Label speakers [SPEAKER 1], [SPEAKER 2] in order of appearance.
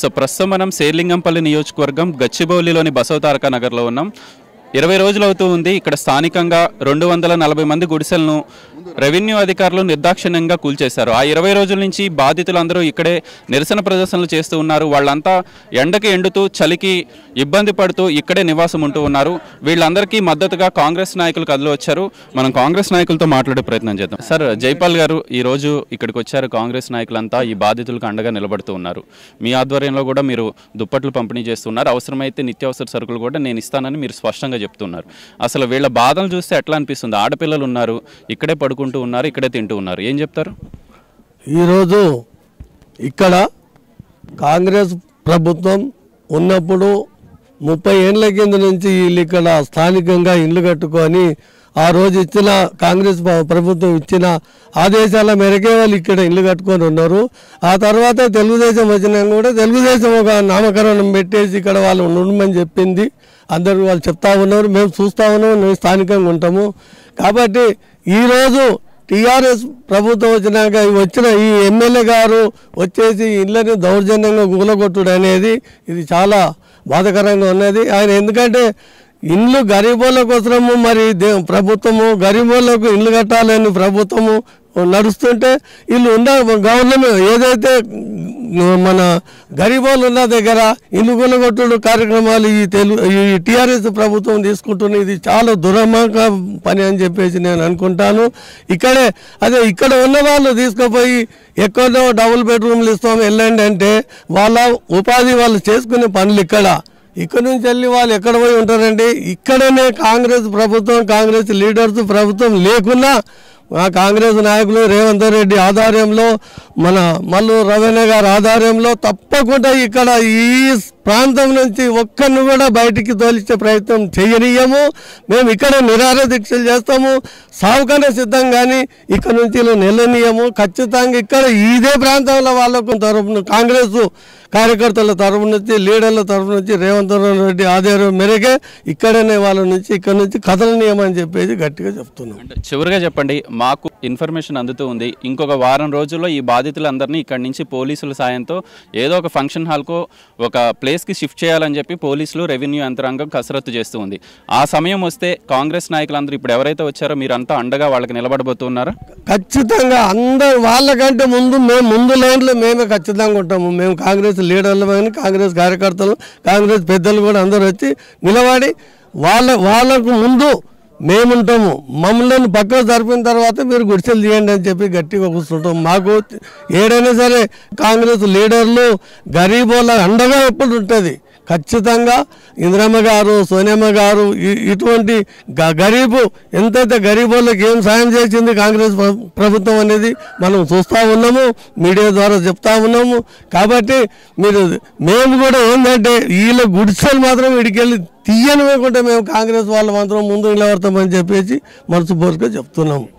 [SPEAKER 1] so ప్రస్తుతం మనం శేర్లింగంపల్లి నియోజకవర్గం గచ్చిబౌలిలోని బసవతారక నగర్లో ఉన్నాం ఇరవై రోజులు అవుతూ ఉంది ఇక్కడ స్థానికంగా రెండు వందల నలభై మంది గుడిసెలను రెవెన్యూ అధికారులు నిర్దాక్షిణ్యంగా కూల్చేశారు ఆ ఇరవై రోజుల నుంచి బాధితులందరూ ఇక్కడే నిరసన ప్రదర్శనలు చేస్తూ ఉన్నారు వాళ్ళంతా ఎండకి ఎండుతూ చలికి ఇబ్బంది పడుతూ ఇక్కడే నివాసం ఉంటూ ఉన్నారు వీళ్ళందరికీ మద్దతుగా కాంగ్రెస్ నాయకులు కదిలి వచ్చారు మనం కాంగ్రెస్ నాయకులతో మాట్లాడే ప్రయత్నం చేద్దాం సార్ జైపాల్ గారు ఈ రోజు ఇక్కడికి వచ్చారు కాంగ్రెస్ నాయకులంతా ఈ బాధితులకు అండగా నిలబడుతూ ఉన్నారు మీ ఆధ్వర్యంలో కూడా మీరు దుప్పట్లు పంపిణీ చేస్తున్నారు అవసరమైతే నిత్యావసర సరుకులు కూడా నేను ఇస్తానని మీరు స్పష్టంగా చెప్తున్నారు అసలు వీళ్ళ బాధలు చూస్తే ఎట్లా అనిపిస్తుంది ఆడపిల్లలు ఉన్నారు ఇక్కడే పడుకుంటూ ఉన్నారు ఇక్కడే తింటూ ఉన్నారు ఏం చెప్తారు
[SPEAKER 2] ఈరోజు ఇక్కడ కాంగ్రెస్ ప్రభుత్వం ఉన్నప్పుడు ముప్పై ఏళ్ళ కింద నుంచి వీళ్ళు ఇక్కడ స్థానికంగా ఇల్లు కట్టుకొని ఆ రోజు ఇచ్చిన కాంగ్రెస్ ప్ర- ప్రభుత్వం ఇచ్చిన ఆదేశాల మేరకే వాళ్ళు ఇక్కడ ఇల్లు కట్టుకొని ఉన్నారు ఆ తర్వాత తెలుగుదేశం వచ్చినాక కూడా తెలుగుదేశం ఒక నామకరణం పెట్టేసి ఇక్కడ వాళ్ళు ఉండమని చెప్పింది అందరూ వాళ్ళు చెప్తా ఉన్నారు మేము చూస్తా ఉన్నాము మేము స్థానికంగా ఉంటాము కాబట్టి ఈరోజు టీఆర్ఎస్ ప్రభుత్వం వచ్చినాక ఈ వచ్చిన ఈ ఎమ్మెల్యే గారు వచ్చేసి ఇళ్ళని దౌర్జన్యంగా గుగలగొట్టుడు అనేది ఇది చాలా బాధకరంగా ఉన్నది ఆయన ఎందుకంటే ఇండ్లు గరీబోళ్ళ కోసము మరి దే- ప్రభుత్వము గరీబోళ్ళకు ఇల్లు కట్టాలని ప్రభుత్వము నడుస్తుంటే వీళ్ళు ఉన్న గవర్నమెంట్ ఏదైతే మన గరీబోళ్ళు ఉన్న దగ్గర ఇల్లు కొనుగొట్టుడు కార్యక్రమాలు ఈ తెలుగు ఈ టీఆర్ఎస్ ప్రభుత్వం తీసుకుంటున్న ఇది చాలా దురమాక పని అని చెప్పేసి నేను అనుకుంటాను ఇక్కడే అదే ఇక్కడ ఉన్న వాళ్ళు తీసుకుపోయి ఎక్కడో డబుల్ బెడ్రూమ్లు ఇస్తాం వెళ్ళండి అంటే వాళ్ళ ఉపాధి వాళ్ళు చేసుకునే పనులు ఇక్కడ ఇక్కడ నుంచి వెళ్ళి వాళ్ళు ఎక్కడ పోయి ఉంటారండి ఇక్కడనే కాంగ్రెస్ ప్రభుత్వం కాంగ్రెస్ లీడర్స్ ప్రభుత్వం లేకున్నా మా కాంగ్రెస్ నాయకులు రేవంత్ రెడ్డి ఆధ్వర్యంలో మన మల్లు రవీణ గారి ఆధ్వర్యంలో తప్పకుండా ఇక్కడ ఈ ప్రాంతం నుంచి ఒక్కరిని కూడా బయటికి తోలిచ్చే ప్రయత్నం చేయనీయము మేము ఇక్కడ నిరాహార దీక్షలు చేస్తాము సావుకనే సిద్ధం కానీ ఇక్కడ నుంచి ఇలా నిలనీయము ఖచ్చితంగా ఇక్కడ ఇదే ప్రాంతంలో వాళ్ళకు తరపున కాంగ్రెస్ కార్యకర్తల తరపు నుంచి లీడర్ల తరపు నుంచి రేవంత్ రెడ్డి ఆధ్వర్యం మేరకే ఇక్కడనే వాళ్ళ నుంచి ఇక్కడ నుంచి కథలనీయమని చెప్పేసి గట్టిగా చెప్తున్నాం
[SPEAKER 1] అంటే చివరిగా చెప్పండి మాకు ఇన్ఫర్మేషన్ అందుతూ ఉంది ఇంకొక వారం రోజుల్లో ఈ బాధితులందరినీ ఇక్కడి నుంచి పోలీసుల సాయంతో ఏదో ఒక ఫంక్షన్ హాల్కో ఒక ప్లేస్కి షిఫ్ట్ చేయాలని చెప్పి పోలీసులు రెవెన్యూ యంత్రాంగం కసరత్తు చేస్తూ ఉంది ఆ సమయం వస్తే కాంగ్రెస్ నాయకులందరూ ఇప్పుడు ఎవరైతే వచ్చారో మీరంతా అండగా వాళ్ళకి నిలబడబోతున్నారా
[SPEAKER 2] ఖచ్చితంగా అందరు వాళ్ళకంటే ముందు మేము ముందు లైన్లో మేమే ఖచ్చితంగా ఉంటాము మేము కాంగ్రెస్ లీడర్లు కానీ కాంగ్రెస్ కార్యకర్తలు కాంగ్రెస్ పెద్దలు కూడా అందరూ వచ్చి నిలబడి వాళ్ళ వాళ్ళకు ముందు మేముంటాము మమ్మల్ని పక్కకు జరిపిన తర్వాత మీరు గుడిసెలు తీయండి అని చెప్పి గట్టిగా కూర్చుంటాం మాకు ఏడైనా సరే కాంగ్రెస్ లీడర్లు గరీబోళ్ళ అండగా ఎప్పుడు ఉంటుంది ఖచ్చితంగా ఇందిరమ్మ గారు సోనియమ్మ గారు ఇ- ఇటువంటి గ- గరీబు ఎంతైతే గరీబులకు ఏం సాయం చేసింది కాంగ్రెస్ ప్ర- ప్రభుత్వం అనేది మనం చూస్తూ ఉన్నాము మీడియా ద్వారా చెప్తా ఉన్నాము కాబట్టి మీరు మేము కూడా ఏంటంటే వీళ్ళ గుడిసెలు మాత్రం ఇడికెళ్ళి తీయనివ్వకుండా మేము కాంగ్రెస్ వాళ్ళ మాత్రం ముందు నిలబడతామని చెప్పేసి మనసు చెప్తున్నాము